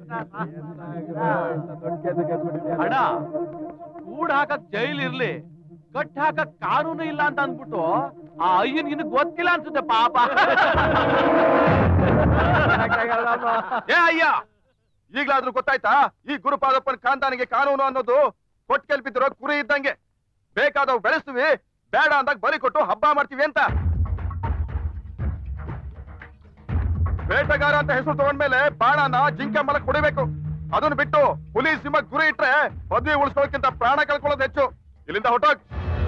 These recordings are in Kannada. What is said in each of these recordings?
ಅಣ್ಣ ಕೂಡ್ ಹಾಕಕ್ ಜೈಲ್ ಇರ್ಲಿ ಕಟ್ ಹಾಕಕ್ ಕಾನೂನು ಇಲ್ಲ ಅಂತ ಅಂದ್ಬಿಟ್ಟು ಆ ಅಯ್ಯನ್ ಇನ್ನು ಗೊತ್ತಿಲ್ಲ ಅನ್ಸುತ್ತೆ ಪಾಪ ಏ ಅಯ್ಯ ಈಗ್ಲಾದ್ರೂ ಗೊತ್ತಾಯ್ತಾ ಈ ಗುರುಪಾದಪ್ಪನ ಕಾಂತಾನಿಗೆ ಕಾನೂನು ಅನ್ನೋದು ಕೊಟ್ಕೆಲ್ ಬಿದ್ದಿರೋ ಕುರಿ ಇದ್ದಂಗೆ ಬೇಕಾದವ್ ಬೆಳೆಸ್ತೀವಿ ಬೇಡ ಅಂದಾಗ ಬಲಿ ಕೊಟ್ಟು ಹಬ್ಬ ಮಾಡ್ತೀವಿ ಅಂತ ಬೇಟೆಗಾರ ಅಂತ ಹೆಸರು ತಗೊಂಡ್ಮೇಲೆ ಬಾಣನ ಜಿಂಕೆ ಮಲಕ್ ಹೊಡಿಬೇಕು ಅದನ್ನ ಬಿಟ್ಟು ಹುಲಿ ಸಿಂಹ ಗುರಿ ಇಟ್ರೆ ಪದವಿ ಉಳಿಸ್ಕೊಳ್ಳೋಕ್ಕಿಂತ ಪ್ರಾಣ ಕಳ್ಕೊಳ್ಳೋದು ಹೆಚ್ಚು ಇಲ್ಲಿಂದ ಹೊಟ್ಟೋಗ್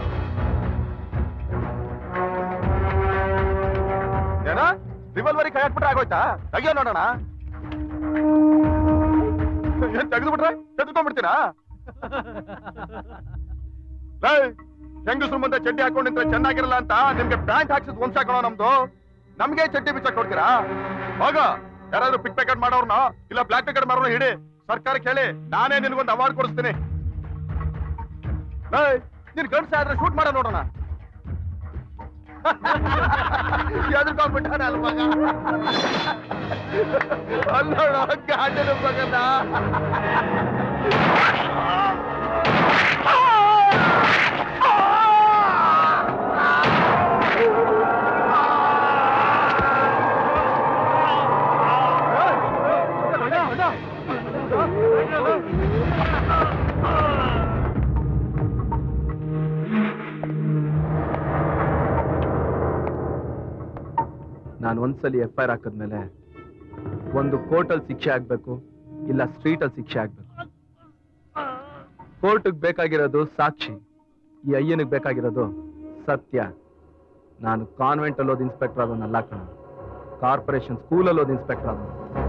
ಏನ ರಿವಲ್ವರಿ ಕೈ ಹಾಕ್ಬಿಟ್ರೆ ಆಗೋಯ್ತಾ ತೆಗಿಯೋ ನೋಡೋಣ ಏನ್ ತೆಗೆದು ಬಿಟ್ರೆ ತೆಗೆದುಕೊಂಡ್ಬಿಡ್ತೀರಾ ಹೆಂಗಸ್ರು ಮುಂದೆ ಚಡ್ಡಿ ಹಾಕೊಂಡು ನಿಂತ್ರೆ ಚೆನ್ನಾಗಿರಲ್ಲ ಅಂತ ನಿಮ್ಗೆ ಪ್ಯಾಂಟ್ ಹಾಕ್ಸಿದ್ ವಂಶ ಕಣೋ ನಮ್ದು ನಮ್ಗೆ ಚಡ್ಡಿ ಬಿಚ್ಚಕ್ ಕೊಡ್ತೀರಾ ಹೋಗ ಯಾರಾದ್ರೂ ಪಿಕ್ ಪ್ಯಾಕೆಟ್ ಮಾಡೋರ್ನ ಇಲ್ಲ ಬ್ಲಾಕ್ ಪ್ಯಾಕೆಟ್ ಮಾಡೋರ್ನ ಹಿಡಿ ಸರ್ಕಾರಕ್ಕೆ ಹೇಳಿ ನಾನೇ ನಿನ್ಗೊಂದು ಅವಾರ್ಡ್ ಕೊಡಿಸ್ತೀನಿ ಏಯ್, ನೀನ್ ಗಂಡ್ಸ ಆದ್ರೆ ಶೂಟ್ ಮಾಡೋ ನೋಡೋಣ ಎದ್ಕೊಂಡ್ಬಿಟ್ಟಾನ ಅಲ್ ಮಗ ಅಲ್ಲೋಡ ಗಾಂಡನ ಮಗನ ನಾನು ಒಂದ್ಸಲಿ ಎಫ್ ಐ ಆರ್ ಹಾಕಿದ್ಮೇಲೆ ಒಂದು ಕೋರ್ಟಲ್ಲಿ ಶಿಕ್ಷೆ ಆಗ್ಬೇಕು ಇಲ್ಲ ಸ್ಟ್ರೀಟಲ್ಲಿ ಶಿಕ್ಷೆ ಆಗ್ಬೇಕು ಕೋರ್ಟ್ಗೆ ಬೇಕಾಗಿರೋದು ಸಾಕ್ಷಿ ಈ ಅಯ್ಯನಿಗೆ ಬೇಕಾಗಿರೋದು ಸತ್ಯ ನಾನು ಕಾನ್ವೆಂಟ್ ಅಲ್ಲಿ ಓದ್ ಇನ್ಸ್ಪೆಕ್ಟರ್ ಆದವನಲ್ಲ ಕಣ ಕಾರ್ಪೊರೇಷನ್ ಸ್ಕೂಲಲ್ಲಿ ಓದ್ ಇನ್ಸ್ಪೆಕ್ಟರ್ ಆದವನು